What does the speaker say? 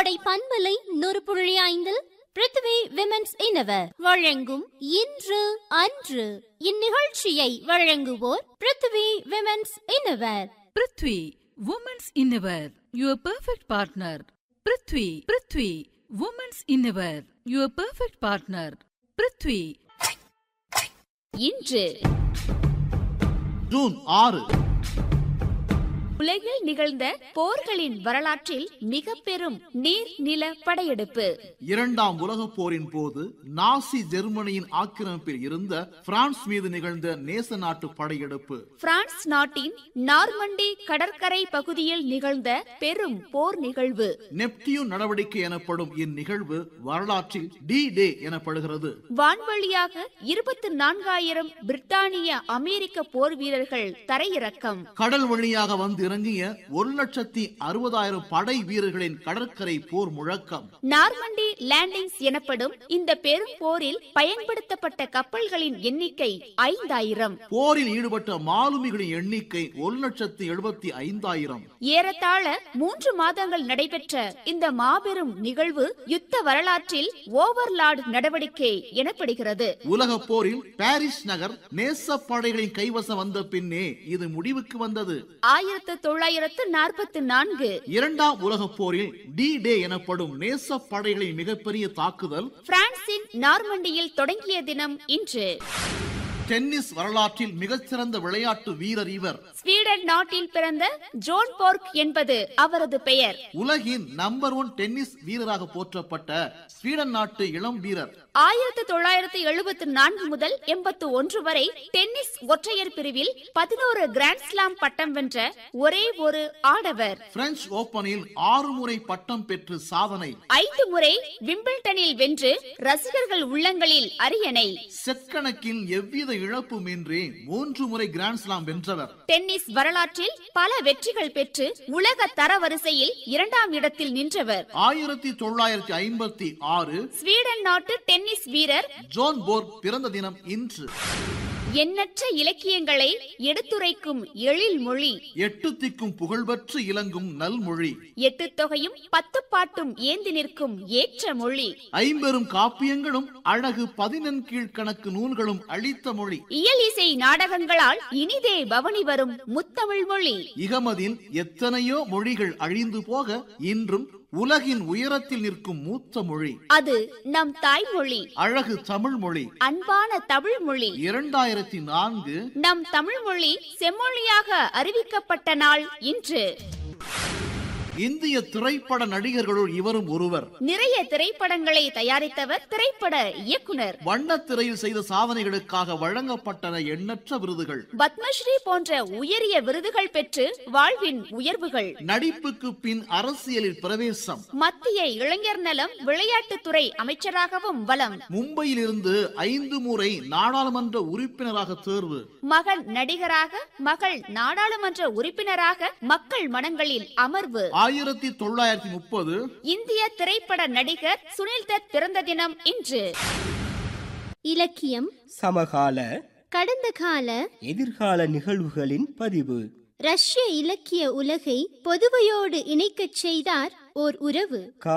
கோடை பண்பலை நூறு புள்ளி ஐந்தில் பிருத்வி விமென்ஸ் இனவர் வழங்கும் இன்று அன்று இந்நிகழ்ச்சியை வழங்குவோர் Prithvi women's innerwear Prithvi women's innerwear your perfect partner Prithvi Prithvi women's innerwear your perfect partner Prithvi இன்று ஜூன் ஆறு உலகில் நிகழ்ந்த போர்களின் வரலாற்றில் மிக பெரும் நீர் நில படையெடுப்பு இரண்டாம் உலகப் போரின் போது நாசி ஜெர்மனியின் ஆக்கிரமிப்பில் இருந்த பிரான்ஸ் மீது நிகழ்ந்த நேச நாட்டு படையெடுப்பு பிரான்ஸ் நாட்டின் நார்மண்டி கடற்கரை பகுதியில் நிகழ்ந்த பெரும் போர் நிகழ்வு நெப்டியூன் நடவடிக்கை எனப்படும் இந்நிகழ்வு வரலாற்றில் டி டே எனப்படுகிறது வான்வழியாக இருபத்தி நான்காயிரம் பிரிட்டானிய அமெரிக்க போர் வீரர்கள் தரையிறக்கம் கடல் வழியாக வந்து இறங்கிய ஒரு லட்சத்தி அறுபதாயிரம் படை வீரர்களின் கடற்கரை போர் முழக்கம் நார்மண்டி லேண்டிங்ஸ் எனப்படும் இந்த பெரும் போரில் பயன்படுத்தப்பட்ட கப்பல்களின் எண்ணிக்கை ஐந்தாயிரம் போரில் ஈடுபட்ட மாலுமிகளின் எண்ணிக்கை ஒரு லட்சத்தி எழுபத்தி ஐந்தாயிரம் ஏறத்தாழ மூன்று மாதங்கள் நடைபெற்ற இந்த மாபெரும் நிகழ்வு யுத்த வரலாற்றில் ஓவர்லார்ட் நடவடிக்கை எனப்படுகிறது உலக போரில் பாரிஸ் நகர் நேச படைகளின் கைவசம் வந்த பின்னே இது முடிவுக்கு வந்தது ஆயிரத்து தொள்ளாயிரத்து நாற்பத்தி நான்கு இரண்டாம் உலகப் போரில் டி டே எனப்படும் நேச படைகளின் மிகப்பெரிய தாக்குதல் பிரான்சின் நார்மண்டியில் தொடங்கிய தினம் இன்று டென்னிஸ் வரலாற்றில் மிகச்சிறந்த விளையாட்டு வீரர் இவர் ஸ்வீடன் நாட்டில் பிறந்த ஜோன் போர்க் என்பது அவரது பெயர் உலகின் நம்பர் ஒன் டென்னிஸ் வீரராக போற்றப்பட்ட ஸ்வீடன் நாட்டு இளம் வீரர் ஆயிரத்து தொள்ளாயிரத்து எழுபத்தி நான்கு முதல் எண்பத்து ஒன்று வரை டென்னிஸ் ஒற்றையர் பிரிவில் பதினோரு கிராண்ட்ஸ்லாம் பட்டம் வென்ற ஒரே ஒரு ஆடவர் பிரெஞ்சு ஓபனில் ஆறு முறை பட்டம் பெற்று சாதனை ஐந்து முறை விம்பிள்டனில் வென்று ரசிகர்கள் உள்ளங்களில் அரியணை செக்கணக்கில் எவ்வித இழப்புமின்றி மூன்று முறை கிராண்ட்ஸ்லாம் வென்றவர் டென்னிஸ் வரலாற்றில் பல வெற்றிகள் பெற்று உலக தரவரிசையில் இரண்டாம் இடத்தில் நின்றவர் ஆயிரத்தி தொள்ளாயிரத்தி ஐம்பத்தி ஆறு ஸ்வீடன் நாட்டு டென்னிஸ் வீரர் ஜோன் போர் பிறந்த தினம் இன்று எண்ணற்ற இலக்கியங்களை எடுத்துரைக்கும் எழில் மொழி எட்டு திக்கும் புகழ்பெற்று இலங்கும் நல்மொழி எட்டு தொகையும் பத்து பாட்டும் ஏந்தி நிற்கும் ஏற்ற மொழி ஐம்பெரும் காப்பியங்களும் அழகு பதினெண் கீழ்கணக்கு நூல்களும் அளித்த மொழி இயல் இசை நாடகங்களால் இனிதே பவனி வரும் முத்தமிழ் மொழி இகமதில் எத்தனையோ மொழிகள் அழிந்து போக இன்றும் உலகின் உயரத்தில் நிற்கும் மூத்த மொழி அது நம் தாய்மொழி அழகு தமிழ் மொழி அன்பான தமிழ் மொழி இரண்டாயிரத்தி நான்கு நம் தமிழ் மொழி செம்மொழியாக அறிவிக்கப்பட்ட நாள் இன்று இந்திய திரைப்பட நடிகர்களுள் இவரும் ஒருவர் நிறைய திரைப்படங்களை தயாரித்தவர் திரைப்பட இயக்குனர் வண்ணத் திரையில் செய்த சாதனைகளுக்காக வழங்கப்பட்டன எண்ணற்ற விருதுகள் பத்மஸ்ரீ போன்ற உயரிய விருதுகள் பெற்று வாழ்வின் உயர்வுகள் நடிப்புக்கு பின் அரசியலில் பிரவேசம் மத்திய இளைஞர் நலம் விளையாட்டுத்துறை அமைச்சராகவும் வலம் மும்பையில் இருந்து ஐந்து முறை நாடாளுமன்ற உறுப்பினராக தேர்வு மகன் நடிகராக மகள் நாடாளுமன்ற உறுப்பினராக மக்கள் மனங்களில் அமர்வு ஆயிரத்தி தொள்ளாயிரத்தி முப்பது இந்திய திரைப்பட நடிகர் சுனில் தத் பிறந்த தினம் இன்று இலக்கியம் சமகால கடந்த கால எதிர்கால நிகழ்வுகளின் பதிவு ரஷ்ய இலக்கிய உலகை பொதுவையோடு இணைக்கச் செய்தார் ஓர் உறவு